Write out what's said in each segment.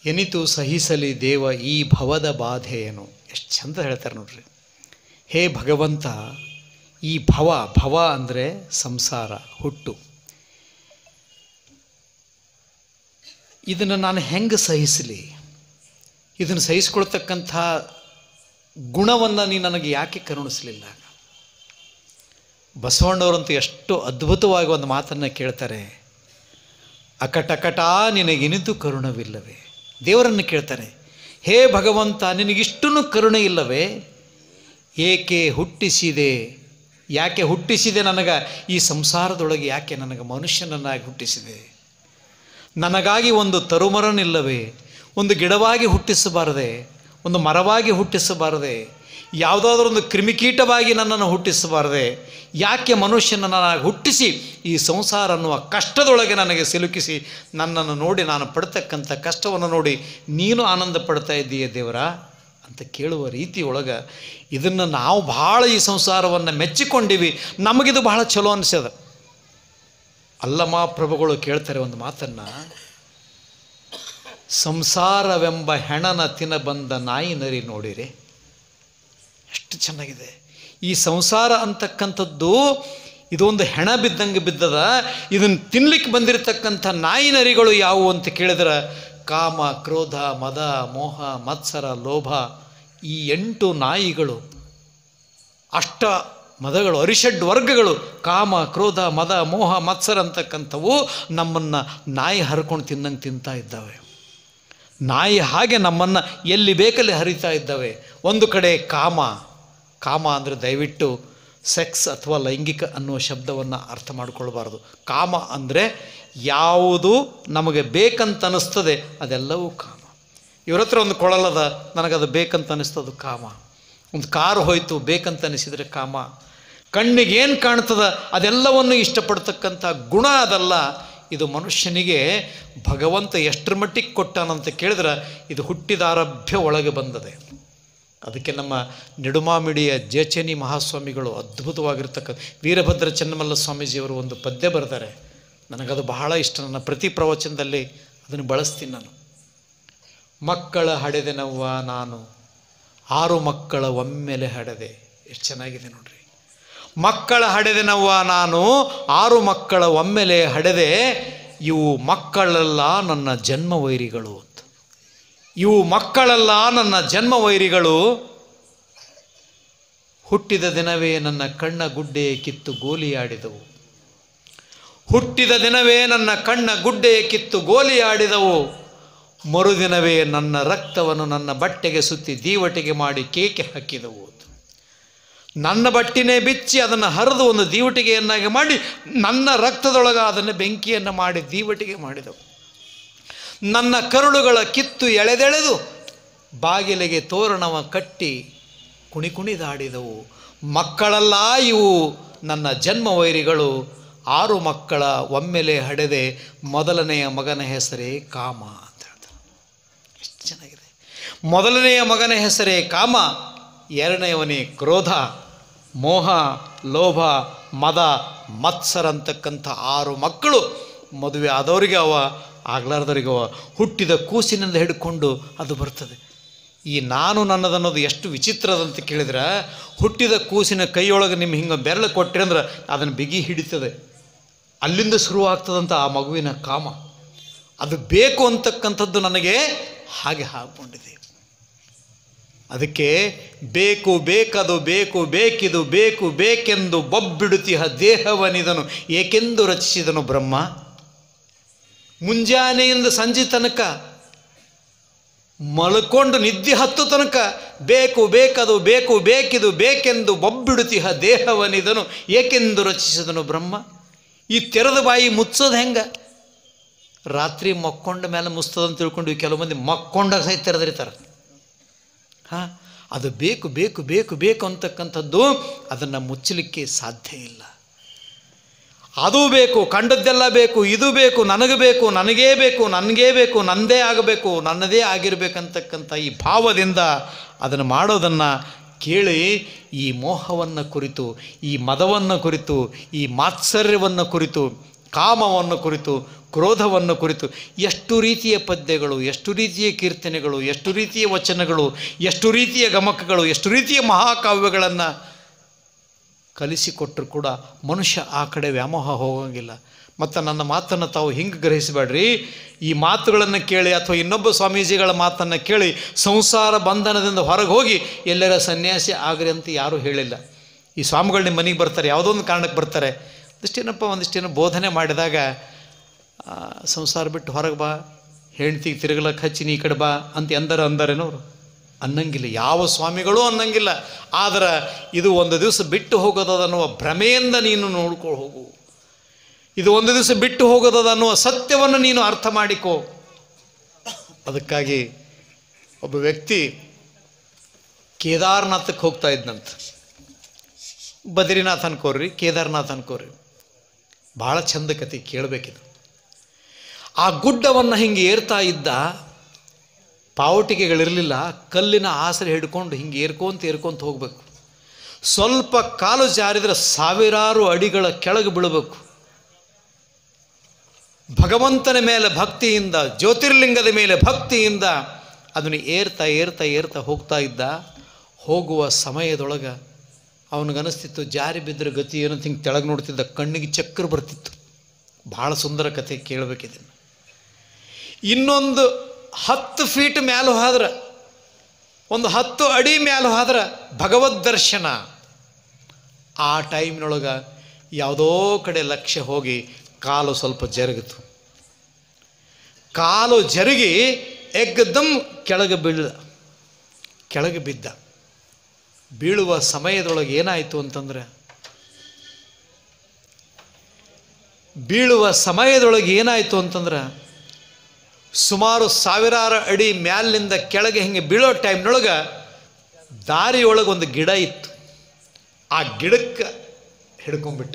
ಎನಿತು ಸಹಿಸಲಿ ದೇವ ಈ ಭವದ ಬಾಧೆಯೇನು ಎಷ್ಟು ಚಂದ ಹೇಳ್ತಾರೆ ನೋಡ್ರಿ ಹೇ ಭಗವಂತ ಈ ಭವ ಭವ ಅಂದರೆ ಸಂಸಾರ ಹುಟ್ಟು ಇದನ್ನು ನಾನು ಹೆಂಗೆ ಸಹಿಸಲಿ ಇದನ್ನು ಸಹಿಸ್ಕೊಳ್ತಕ್ಕಂಥ ಗುಣವನ್ನು ನೀ ನನಗೆ ಯಾಕೆ ಕರುಣಿಸಲಿಲ್ಲ ಬಸವಣ್ಣವರಂತೂ ಎಷ್ಟು ಅದ್ಭುತವಾಗಿ ಒಂದು ಮಾತನ್ನು ಕೇಳ್ತಾರೆ ಅಕಟಕಟ ನಿನಗಿನಿತು ಕರುಣವಿಲ್ಲವೇ ದೇವರನ್ನು ಕೇಳ್ತಾರೆ ಹೇ ಭಗವಂತ ನಿನಗಿಷ್ಟೂ ಕರುಣೆ ಇಲ್ಲವೇ ಏಕೆ ಹುಟ್ಟಿಸಿದೆ ಯಾಕೆ ಹುಟ್ಟಿಸಿದೆ ನನಗೆ ಈ ಸಂಸಾರದೊಳಗೆ ಯಾಕೆ ನನಗೆ ಮನುಷ್ಯನನ್ನಾಗಿ ಹುಟ್ಟಿಸಿದೆ ನನಗಾಗಿ ಒಂದು ತರುಮರನಿಲ್ಲವೇ ಒಂದು ಗಿಡವಾಗಿ ಹುಟ್ಟಿಸಬಾರದೆ ಒಂದು ಮರವಾಗಿ ಹುಟ್ಟಿಸಬಾರದೆ ಯಾವುದಾದ್ರೂ ಒಂದು ಕ್ರಿಮಿಕೀಟವಾಗಿ ನನ್ನನ್ನು ಹುಟ್ಟಿಸಬಾರದೆ ಯಾಕೆ ಮನುಷ್ಯನನ್ನು ಹುಟ್ಟಿಸಿ ಈ ಸಂಸಾರ ಅನ್ನುವ ಕಷ್ಟದೊಳಗೆ ನನಗೆ ಸಿಲುಕಿಸಿ ನನ್ನನ್ನು ನೋಡಿ ನಾನು ಪಡ್ತಕ್ಕಂಥ ಕಷ್ಟವನ್ನು ನೋಡಿ ನೀನು ಆನಂದ ಪಡ್ತಾ ಇದ್ದೀಯ ದೇವರ ಅಂತ ಕೇಳುವ ರೀತಿ ಒಳಗೆ ಇದನ್ನು ನಾವು ಭಾಳ ಈ ಸಂಸಾರವನ್ನು ಮೆಚ್ಚಿಕೊಂಡಿವಿ ನಮಗಿದು ಬಹಳ ಚಲೋ ಅನಿಸ್ಯದ ಅಲ್ಲಮ ಪ್ರಭುಗಳು ಕೇಳ್ತಾರೆ ಒಂದು ಮಾತನ್ನು ಸಂಸಾರವೆಂಬ ಹೆಣನ ತಿನ ಬಂದ ನಾಯಿ ನರಿ ನೋಡಿರಿ ಎಷ್ಟು ಚೆನ್ನಾಗಿದೆ ಈ ಸಂಸಾರ ಅಂತಕ್ಕಂಥದ್ದು ಇದೊಂದು ಹೆಣ ಬಿದ್ದಂಗೆ ಬಿದ್ದದ ಇದನ್ನು ತಿನ್ಲಿಕ್ಕೆ ಬಂದಿರತಕ್ಕಂಥ ನಾಯಿ ನರಿಗಳು ಯಾವುವು ಅಂತ ಕೇಳಿದ್ರೆ ಕಾಮ ಕ್ರೋಧ ಮದ ಮೋಹ ಮತ್ಸರ ಲೋಭ ಈ ಎಂಟು ನಾಯಿಗಳು ಅಷ್ಟ ಮದಗಳು ಅರಿಷಡ್ ವರ್ಗಗಳು ಕಾಮ ಕ್ರೋಧ ಮದ ಮೋಹ ಮತ್ಸರ ಅಂತಕ್ಕಂಥವು ನಮ್ಮನ್ನು ನಾಯಿ ಹರ್ಕೊಂಡು ತಿನ್ನಂಗೆ ತಿಂತಾ ಇದ್ದಾವೆ ನಾಯಿ ಹಾಗೆ ನಮ್ಮನ್ನು ಎಲ್ಲಿ ಬೇಕಲ್ಲಿ ಹರಿತಾ ಇದ್ದಾವೆ ಒಂದು ಕಡೆ ಕಾಮ ಕಾಮ ಅಂದರೆ ದಯವಿಟ್ಟು ಸೆಕ್ಸ್ ಅಥವಾ ಲೈಂಗಿಕ ಅನ್ನುವ ಶಬ್ದವನ್ನು ಅರ್ಥ ಮಾಡಿಕೊಳ್ಬಾರ್ದು ಕಾಮ ಅಂದರೆ ಯಾವುದು ನಮಗೆ ಬೇಕಂತ ಅನ್ನಿಸ್ತದೆ ಅದೆಲ್ಲವೂ ಕಾಮ ಇವ್ರ ಹತ್ರ ಒಂದು ಕೊಳಲದ ನನಗದು ಬೇಕಂತ ಅನ್ನಿಸ್ತದು ಕಾಮ ಒಂದು ಕಾರು ಹೋಯ್ತು ಬೇಕಂತ ಅನಿಸಿದರೆ ಕಾಮ ಕಣ್ಣಿಗೆ ಏನು ಕಾಣ್ತದ ಅದೆಲ್ಲವನ್ನು ಇಷ್ಟಪಡ್ತಕ್ಕಂಥ ಗುಣ ಅದಲ್ಲ ಇದು ಮನುಷ್ಯನಿಗೆ ಭಗವಂತ ಎಷ್ಟರ ಮಟ್ಟಿಗೆ ಕೊಟ್ಟಾನಂತ ಕೇಳಿದ್ರೆ ಇದು ಹುಟ್ಟಿದಾರಭ್ಯ ಒಳಗೆ ಬಂದದೆ ಅದಕ್ಕೆ ನಮ್ಮ ನಿಡುಮಾಮಿಡಿಯ ಜೇಚನಿ ಮಹಾಸ್ವಾಮಿಗಳು ಅದ್ಭುತವಾಗಿರ್ತಕ್ಕಂಥ ವೀರಭದ್ರ ಚನ್ನಮಲ್ಲ ಸ್ವಾಮೀಜಿಯವರು ಒಂದು ಪದ್ಯ ಬರೆದಾರೆ ನನಗದು ಬಹಳ ಇಷ್ಟ ನನ್ನ ಪ್ರತಿ ಪ್ರವಚನದಲ್ಲಿ ಅದನ್ನು ಬಳಸ್ತೀನಿ ನಾನು ಮಕ್ಕಳ ಹಡೆದೆನವ್ವ ನಾನು ಆರು ಮಕ್ಕಳ ಒಮ್ಮೆಲೆ ಹಡೆದೆ ಎಷ್ಟು ಚೆನ್ನಾಗಿದೆ ನೋಡ್ರಿ ಮಕ್ಕಳ ಹಡೆದೆನವ್ವ ನಾನು ಆರು ಮಕ್ಕಳ ಒಮ್ಮೆಲೆ ಹಡೆದೆ ಇವು ಮಕ್ಕಳೆಲ್ಲ ನನ್ನ ಜನ್ಮ ವೈರಿಗಳು ಅಂತ ಇವು ಮಕ್ಕಳೆಲ್ಲ ನನ್ನ ಜನ್ಮ ವೈರಿಗಳು ಹುಟ್ಟಿದ ದಿನವೇ ನನ್ನ ಕಣ್ಣ ಗುಡ್ಡೆ ಕಿತ್ತು ಗೋಲಿಯಾಡಿದವು ಹುಟ್ಟಿದ ದಿನವೇ ನನ್ನ ಕಣ್ಣ ಗುಡ್ಡೆ ಕಿತ್ತು ಗೋಲಿಯಾಡಿದವು ಮರುದಿನವೇ ನನ್ನ ರಕ್ತವನ್ನು ನನ್ನ ಬಟ್ಟೆಗೆ ಸುತ್ತಿ ದೀವಟಿಗೆ ಮಾಡಿ ಕೇಕೆ ಹಾಕಿದವು ನನ್ನ ಬಟ್ಟಿನೇ ಬಿಚ್ಚಿ ಅದನ್ನು ಹರಿದು ಒಂದು ದೀವಟಿಗೆಯನ್ನಾಗಿ ಮಾಡಿ ನನ್ನ ರಕ್ತದೊಳಗೆ ಅದನ್ನು ಬೆಂಕಿಯನ್ನು ಮಾಡಿ ದೀವಟಿಗೆ ಮಾಡಿದವು ನನ್ನ ಕರುಳುಗಳ ಕಿತ್ತು ಎಳೆದೆಳೆದು ಬಾಗಿಲಿಗೆ ತೋರಣವ ಕಟ್ಟಿ ಕುಣಿ ಕುಣಿದಾಡಿದವು ಮಕ್ಕಳಲ್ಲ ಇವು ನನ್ನ ಜನ್ಮ ವೈರಿಗಳು ಆರು ಮಕ್ಕಳ ಒಮ್ಮೆಲೆ ಹಡೆದೆ ಮೊದಲನೆಯ ಮಗನ ಹೆಸರೇ ಕಾಮ ಅಂತ ಹೇಳ್ತಾರೆ ಎಷ್ಟು ಚೆನ್ನಾಗಿದೆ ಮೊದಲನೆಯ ಮಗನ ಹೆಸರೇ ಕಾಮ ಎರಡನೆಯವನೇ ಕ್ರೋಧ ಮೋಹ ಲೋಭ ಮದ ಮತ್ಸರ ಅಂತಕ್ಕಂಥ ಆರು ಮಕ್ಕಳು ಮದುವೆ ಆದವರಿಗೆ ಅವ ಆಗ್ಲಾರ್ದವ್ರಿಗೆ ಅವ ಹುಟ್ಟಿದ ಕೂಸಿನಿಂದ ಹಿಡ್ಕೊಂಡು ಅದು ಬರ್ತದೆ ಈ ನಾನು ನನ್ನದನ್ನೋದು ಎಷ್ಟು ವಿಚಿತ್ರದಂತ ಕೇಳಿದ್ರೆ ಹುಟ್ಟಿದ ಕೂಸಿನ ಕೈಯೊಳಗೆ ನಿಮ್ಮ ಹಿಂಗೆ ಬೆರಳು ಕೊಟ್ಟರೆ ಅಂದ್ರೆ ಅದನ್ನು ಬಿಗಿ ಹಿಡಿತದೆ ಅಲ್ಲಿಂದ ಶುರುವಾಗ್ತದಂತ ಆ ಮಗುವಿನ ಕಾಮ ಅದು ಬೇಕು ಅಂತಕ್ಕಂಥದ್ದು ನನಗೆ ಹಾಗೆ ಹಾಕೊಂಡಿದೆ ಅದಕ್ಕೆ ಬೇಕು ಬೇಕದು ಬೇಕು ಬೇಕಿದು ಬೇಕು ಬೇಕೆಂದು ಬೊಬ್ಬಿಡುತ್ತಿಹ ದೇಹವನಿದನು ಏಕೆಂದು ರಚಿಸಿದನು ಬ್ರಹ್ಮ ಮುಂಜಾನೆಯಿಂದ ಸಂಜೆ ತನಕ ಮಲ್ಕೊಂಡು ನಿದ್ದೆ ಹತ್ತು ತನಕ ಬೇಕು ಬೇಕದು ಬೇಕು ಬೇಕಿದು ಬೇಕೆಂದು ಬೊಬ್ಬಿಡುತ್ತಿಹ ದೇಹವನಿದನು ಏಕೆಂದು ರಚಿಸಿದನು ಬ್ರಹ್ಮ ಈ ತೆರೆದ ಬಾಯಿ ಮುಚ್ಚೋದು ಹೆಂಗ ರಾತ್ರಿ ಮಕ್ಕೊಂಡ ಮೇಲೆ ಮುಸ್ತದಂತ ತಿಳ್ಕೊಂಡು ಕೆಲವು ಮಂದಿ ಮಕ್ಕೊಂಡಾಗ ಸಹಿತ ತೆರೆದಿರ್ತಾರೆ ಹಾಂ ಅದು ಬೇಕು ಬೇಕು ಬೇಕು ಬೇಕು ಅಂತಕ್ಕಂಥದ್ದು ಅದನ್ನು ಮುಚ್ಚಲಿಕ್ಕೆ ಸಾಧ್ಯ ಇಲ್ಲ ಅದು ಬೇಕು ಕಂಡದ್ದೆಲ್ಲ ಬೇಕು ಇದು ಬೇಕು ನನಗೆ ಬೇಕು ನನಗೇ ಬೇಕು ನನಗೇ ಬೇಕು ನನ್ನದೇ ಆಗಬೇಕು ನನ್ನದೇ ಆಗಿರಬೇಕಂತಕ್ಕಂಥ ಈ ಭಾವದಿಂದ ಅದನ್ನು ಮಾಡೋದನ್ನು ಕೇಳಿ ಈ ಮೋಹವನ್ನು ಕುರಿತು ಈ ಮದವನ್ನು ಕುರಿತು ಈ ಮಾತ್ಸರ್ಯವನ್ನು ಕುರಿತು ಕಾಮವನ್ನು ಕುರಿತು ಕ್ರೋಧವನ್ನು ಕುರಿತು ಎಷ್ಟು ರೀತಿಯ ಪದ್ಯಗಳು ಎಷ್ಟು ರೀತಿಯ ಕೀರ್ತನೆಗಳು ಎಷ್ಟು ರೀತಿಯ ವಚನಗಳು ಎಷ್ಟು ರೀತಿಯ ಗಮಕಗಳು ಎಷ್ಟು ರೀತಿಯ ಮಹಾಕಾವ್ಯಗಳನ್ನು ಕಲಿಸಿಕೊಟ್ಟರು ಕೂಡ ಮನುಷ್ಯ ಆ ಕಡೆ ವ್ಯಾಮೋಹ ಹೋಗಂಗಿಲ್ಲ ಮತ್ತು ನನ್ನ ಮಾತನ್ನು ತಾವು ಹಿಂಗೆ ಗ್ರಹಿಸಬೇಡ್ರಿ ಈ ಮಾತುಗಳನ್ನು ಕೇಳಿ ಅಥವಾ ಇನ್ನೊಬ್ಬ ಸ್ವಾಮೀಜಿಗಳ ಮಾತನ್ನು ಕೇಳಿ ಸಂಸಾರ ಬಂಧನದಿಂದ ಹೊರಗೆ ಹೋಗಿ ಎಲ್ಲರ ಸನ್ಯಾಸಿ ಆಗ್ರಿ ಅಂತ ಯಾರೂ ಹೇಳಿಲ್ಲ ಈ ಸ್ವಾಮಿಗಳು ನಿಮ್ಮ ಮನೆಗೆ ಬರ್ತಾರೆ ಯಾವುದೋ ಒಂದು ಕಾರಣಕ್ಕೆ ಬರ್ತಾರೆ ಒಂದಿಷ್ಟೇನಪ್ಪ ಒಂದಿಷ್ಟೇನೋ ಬೋಧನೆ ಮಾಡಿದಾಗ ಆ, ಸಂಸಾರ ಬಿಟ್ಟು ಹೊರಗೆ ಬಾ ಹೆಂಡ್ತಿಗೆ ತಿರುಗಲಕ್ಕೆ ಹಚ್ಚಿ ನೀ ಈ ಕಡೆ ಬಾ ಅಂತ ಎಂದರ ಅಂದರೇನೋ ಅವರು ಅನ್ನಂಗಿಲ್ಲ ಯಾವ ಸ್ವಾಮಿಗಳೂ ಅನ್ನಂಗಿಲ್ಲ ಆದ್ರೆ ಇದು ಒಂದು ದಿವಸ ಬಿಟ್ಟು ಹೋಗೋದದ ಅನ್ನುವ ಭ್ರಮೆಯಿಂದ ನೀನು ನೋಡ್ಕೊಂಡು ಹೋಗು ಇದು ಒಂದು ದಿವಸ ಬಿಟ್ಟು ಹೋಗೋದದ ಅನ್ನುವ ಸತ್ಯವನ್ನು ನೀನು ಅರ್ಥ ಮಾಡಿಕೋ ಅದಕ್ಕಾಗಿ ಒಬ್ಬ ವ್ಯಕ್ತಿ ಕೇದಾರ್ನಾಥಕ್ಕೆ ಹೋಗ್ತಾ ಇದ್ನಂತ ಬದ್ರಿನಾಥ್ ಅನ್ಕೋರಿ ಕೇದಾರ್ನಾಥ್ ಅನ್ಕೋರಿ ಭಾಳ ಚಂದ ಕತೆ ಕೇಳಬೇಕಿದು ಆ ಗುಡ್ಡವನ್ನು ಹಿಂಗೆ ಏರ್ತಾ ಇದ್ದ ಪಾವಟಿಗೆಗಳಿರಲಿಲ್ಲ ಕಲ್ಲಿನ ಆಸರೆ ಹಿಡ್ಕೊಂಡು ಹಿಂಗೆ ಏರ್ಕೊಂತ ಏರ್ಕೊಂತ ಹೋಗಬೇಕು ಸ್ವಲ್ಪ ಕಾಲು ಜಾರಿದ್ರೆ ಸಾವಿರಾರು ಅಡಿಗಳ ಕೆಳಗೆ ಬೀಳಬೇಕು ಭಗವಂತನ ಮೇಲೆ ಭಕ್ತಿಯಿಂದ ಜ್ಯೋತಿರ್ಲಿಂಗದ ಮೇಲೆ ಭಕ್ತಿಯಿಂದ ಅದನ್ನು ಏರ್ತಾ ಏರ್ತಾ ಏರ್ತಾ ಹೋಗ್ತಾ ಇದ್ದ ಹೋಗುವ ಸಮಯದೊಳಗೆ ಅವನಿಗನಿಸ್ತಿತ್ತು ಜಾರಿ ಬಿದ್ದರೆ ಗತಿ ಏನಂತ ಹಿಂಗೆ ತೆಳಗೆ ನೋಡ್ತಿದ್ದ ಕಣ್ಣಿಗೆ ಚಕ್ರ ಬರ್ತಿತ್ತು ಭಾಳ ಸುಂದರ ಕಥೆ ಕೇಳಬೇಕಿದೆ ಇನ್ನೊಂದು ಹತ್ತು ಫೀಟ್ ಮ್ಯಾಲೆ ಹೋದ್ರೆ ಒಂದು ಹತ್ತು ಅಡಿ ಮ್ಯಾಲೆ ಹೋದ್ರೆ ಭಗವದ್ ದರ್ಶನ ಆ ಟೈಮ್ನೊಳಗೆ ಯಾವುದೋ ಕಡೆ ಲಕ್ಷ್ಯ ಹೋಗಿ ಕಾಲು ಸ್ವಲ್ಪ ಜರುಗಿತು ಕಾಲು ಜರುಗಿ ಎಗ್ದಮ್ ಕೆಳಗೆ ಬೀಳ ಕೆಳಗೆ ಬಿದ್ದ ಬೀಳುವ ಸಮಯದೊಳಗೆ ಏನಾಯಿತು ಅಂತಂದ್ರೆ ಬೀಳುವ ಸಮಯದೊಳಗೆ ಏನಾಯಿತು ಅಂತಂದ್ರೆ ಸುಮಾರು ಸಾವಿರಾರು ಅಡಿ ಮ್ಯಾಲಿನಿಂದ ಕೆಳಗೆ ಹಿಂಗೆ ಬೀಳೋ ಟೈಮ್ನೊಳಗೆ ದಾರಿಯೊಳಗೆ ಒಂದು ಗಿಡ ಇತ್ತು ಆ ಗಿಡಕ್ಕೆ ಹಿಡ್ಕೊಂಡ್ಬಿಟ್ಟ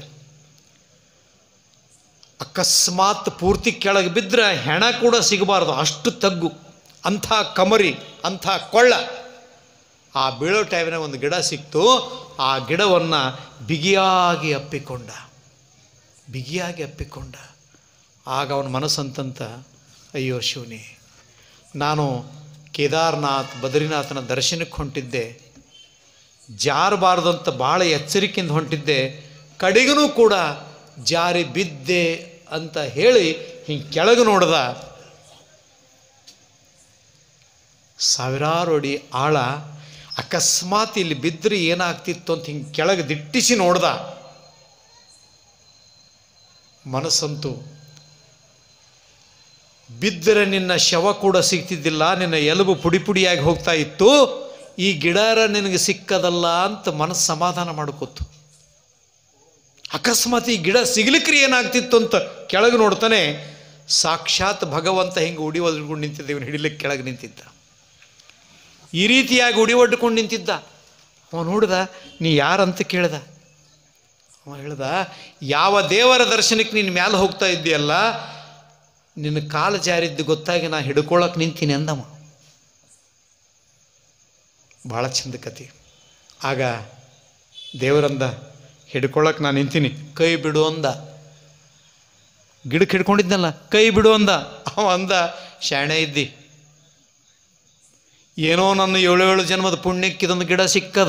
ಅಕಸ್ಮಾತ್ ಪೂರ್ತಿ ಕೆಳಗೆ ಬಿದ್ದರೆ ಹೆಣ ಕೂಡ ಸಿಗಬಾರ್ದು ಅಷ್ಟು ತಗ್ಗು ಅಂಥ ಕಮರಿ ಅಂಥ ಕೊಳ್ಳ ಆ ಬೀಳೋ ಟೈಮ್ನಾಗ ಒಂದು ಗಿಡ ಸಿಕ್ತು ಆ ಗಿಡವನ್ನು ಬಿಗಿಯಾಗಿ ಅಪ್ಪಿಕೊಂಡ ಬಿಗಿಯಾಗಿ ಅಪ್ಪಿಕೊಂಡ ಆಗ ಅವನ ಮನಸ್ಸಂತಂತ ಅಯ್ಯೋ ಶಿವನಿ ನಾನು ಕೇದಾರ್ನಾಥ್ ಬದ್ರಿನಾಥನ ದರ್ಶನಕ್ಕೆ ಹೊಂಟಿದ್ದೆ ಜಾರಬಾರ್ದು ಅಂತ ಭಾಳ ಎಚ್ಚರಿಕೆಯಿಂದ ಹೊಂಟಿದ್ದೆ ಕಡೆಗೂ ಕೂಡ ಜಾರಿ ಬಿದ್ದೆ ಅಂತ ಹೇಳಿ ಹಿಂಗೆ ಕೆಳಗೆ ನೋಡ್ದ ಸಾವಿರಾರು ಅಡಿ ಆಳ ಅಕಸ್ಮಾತ್ ಇಲ್ಲಿ ಬಿದ್ದರೆ ಏನಾಗ್ತಿತ್ತು ಅಂತ ಹಿಂಗೆ ಕೆಳಗೆ ದಿಟ್ಟಿಸಿ ನೋಡ್ದ ಮನಸ್ಸಂತೂ ಬಿದ್ದರೆ ನಿನ್ನ ಶವ ಕೂಡ ಸಿಗ್ತಿದ್ದಿಲ್ಲ ನಿನ್ನ ಎಲುಬು ಪುಡಿ ಪುಡಿಯಾಗಿ ಹೋಗ್ತಾ ಇತ್ತು ಈ ಗಿಡರ ನಿನಗೆ ಸಿಕ್ಕದಲ್ಲ ಅಂತ ಮನಸ್ಸು ಸಮಾಧಾನ ಮಾಡ್ಕೋತು ಅಕಸ್ಮಾತ್ ಈ ಗಿಡ ಸಿಗ್ಲಿಕ್ರಿ ಏನಾಗ್ತಿತ್ತು ಅಂತ ಕೆಳಗೆ ನೋಡ್ತಾನೆ ಸಾಕ್ಷಾತ್ ಭಗವಂತ ಹಿಂಗೆ ಉಡಿ ಒದ್ಕೊಂಡು ನಿಂತಿದ್ದ ಇವನು ಹಿಡಿಲಿಕ್ಕೆ ಕೆಳಗೆ ನಿಂತಿದ್ದ ಈ ರೀತಿಯಾಗಿ ಉಡಿ ಒಡ್ಕೊಂಡು ನಿಂತಿದ್ದ ಅವ ನೋಡ್ದ ನೀ ಯಾರಂತ ಕೇಳ್ದ ಅವ ಹೇಳ್ದ ಯಾವ ದೇವರ ದರ್ಶನಕ್ಕೆ ನೀನು ಮ್ಯಾಲೆ ಹೋಗ್ತಾ ಇದ್ದೀಯಲ್ಲ ನಿನ್ನ ಕಾಲು ಜಾರಿದ್ದು ಗೊತ್ತಾಗಿ ನಾ ಹಿಡ್ಕೊಳಕ್ಕೆ ನಿಂತೀನಿ ಅಂದಮ್ಮ ಭಾಳ ಚಂದ ಕತೆ ಆಗ ದೇವರಂದ ಹಿಡ್ಕೊಳಕ್ಕೆ ನಾನು ನಿಂತೀನಿ ಕೈ ಬಿಡು ಅಂದ ಗಿಡಕ್ಕೆ ಹಿಡ್ಕೊಂಡಿದ್ನಲ್ಲ ಕೈ ಬಿಡು ಅಂದ ಅವ ಅಂದ ಶಾಣೆ ಇದ್ದಿ ಏನೋ ನನ್ನ ಏಳು ಏಳು ಜನ್ಮದ ಪುಣ್ಯಕ್ಕೆ ಇದೊಂದು ಗಿಡ ಸಿಕ್ಕದ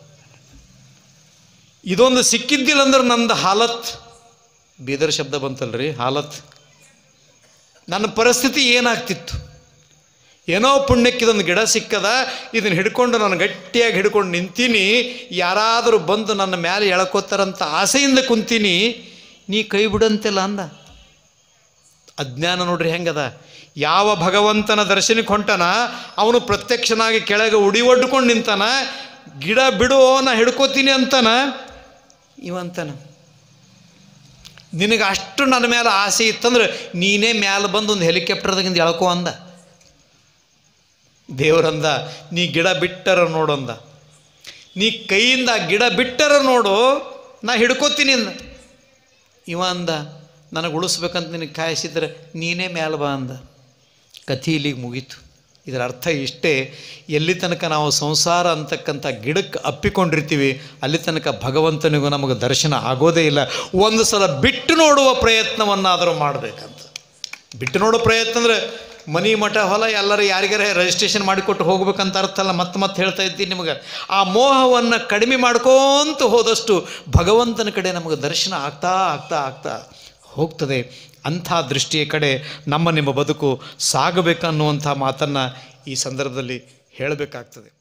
ಇದೊಂದು ಸಿಕ್ಕಿದ್ದಿಲ್ಲ ಅಂದ್ರೆ ನಂದು ಹಾಲತ್ ಬೀದರ್ ಶಬ್ದ ಬಂತಲ್ರಿ ಹಾಲತ್ ನನ್ನ ಪರಿಸ್ಥಿತಿ ಏನಾಗ್ತಿತ್ತು ಏನೋ ಪುಣ್ಯಕ್ಕೆ ಇದೊಂದು ಗಿಡ ಸಿಕ್ಕದ ಇದನ್ನು ಹಿಡ್ಕೊಂಡು ನಾನು ಗಟ್ಟಿಯಾಗಿ ಹಿಡ್ಕೊಂಡು ನಿಂತೀನಿ ಯಾರಾದರೂ ಬಂದು ನನ್ನ ಮೇಲೆ ಎಳ್ಕೋತಾರಂತ ಆಸೆಯಿಂದ ಕುಂತೀನಿ ನೀ ಕೈ ಬಿಡಂತೆಲ್ಲ ಅಂದ ಅಜ್ಞಾನ ನೋಡ್ರಿ ಹೆಂಗದ ಯಾವ ಭಗವಂತನ ದರ್ಶನಕ್ಕೆ ಹೊಂಟನ ಅವನು ಪ್ರತ್ಯಕ್ಷನಾಗಿ ಕೆಳಗೆ ಉಡಿ ಒಡ್ಕೊಂಡು ನಿಂತಾನ ಗಿಡ ಬಿಡು ನಾ ಹಿಡ್ಕೋತೀನಿ ಅಂತಾನ ಇವಂತಾನ ನಿನಗೆ ಅಷ್ಟು ನನ್ನ ಮೇಲೆ ಆಸೆ ಇತ್ತಂದ್ರೆ ನೀನೇ ಮ್ಯಾಲೆ ಬಂದು ಒಂದು ಹೆಲಿಕಾಪ್ಟರ್ದಾಗಿಂದ ಎಳ್ಕೊ ಅಂದ ದೇವರಂದ ನೀ ಗಿಡ ಬಿಟ್ಟರ ನೋಡಂದ ನೀ ಕೈಯಿಂದ ಗಿಡ ಬಿಟ್ಟರ ನೋಡು ನಾ ಹಿಡ್ಕೋತೀನಿ ಅಂದ ಇವ ಅಂದ ನನಗೆ ಉಳಿಸ್ಬೇಕಂತ ನಿನಗೆ ಕಾಯಿಸಿದ್ರೆ ನೀನೇ ಮ್ಯಾಲ ಬಾ ಅಂದ ಕಥೆ ಇಲ್ಲಿಗೆ ಮುಗೀತು ಇದರ ಅರ್ಥ ಇಷ್ಟೇ ಎಲ್ಲಿ ತನಕ ನಾವು ಸಂಸಾರ ಅಂತಕ್ಕಂಥ ಗಿಡಕ್ಕೆ ಅಪ್ಪಿಕೊಂಡಿರ್ತೀವಿ ಅಲ್ಲಿ ತನಕ ಭಗವಂತನಿಗೂ ನಮಗೆ ದರ್ಶನ ಆಗೋದೇ ಇಲ್ಲ ಒಂದು ಸಲ ಬಿಟ್ಟು ನೋಡುವ ಪ್ರಯತ್ನವನ್ನಾದರೂ ಮಾಡಬೇಕಂತ ಬಿಟ್ಟು ನೋಡೋ ಪ್ರಯತ್ನ ಅಂದ್ರೆ ಮನಿ ಮಠ ಹೊಲ ಎಲ್ಲರೂ ಯಾರಿಗಾರ ರಿಜಿಸ್ಟ್ರೇಷನ್ ಮಾಡಿಕೊಟ್ಟು ಹೋಗ್ಬೇಕಂತ ಅರ್ಥ ಅಲ್ಲ ಮತ್ತೆ ಮತ್ತೆ ಹೇಳ್ತಾ ಇದ್ದೀನಿ ನಿಮಗೆ ಆ ಮೋಹವನ್ನು ಕಡಿಮೆ ಮಾಡ್ಕೋಂತ ಹೋದಷ್ಟು ಭಗವಂತನ ಕಡೆ ನಮಗೆ ದರ್ಶನ ಆಗ್ತಾ ಆಗ್ತಾ ಆಗ್ತಾ ಹೋಗ್ತದೆ ಅಂಥ ದೃಷ್ಟಿಯ ಕಡೆ ನಮ್ಮ ನಿಮ್ಮ ಬದುಕು ಸಾಗಬೇಕನ್ನುವಂಥ ಮಾತನ್ನು ಈ ಸಂದರ್ಭದಲ್ಲಿ ಹೇಳಬೇಕಾಗ್ತದೆ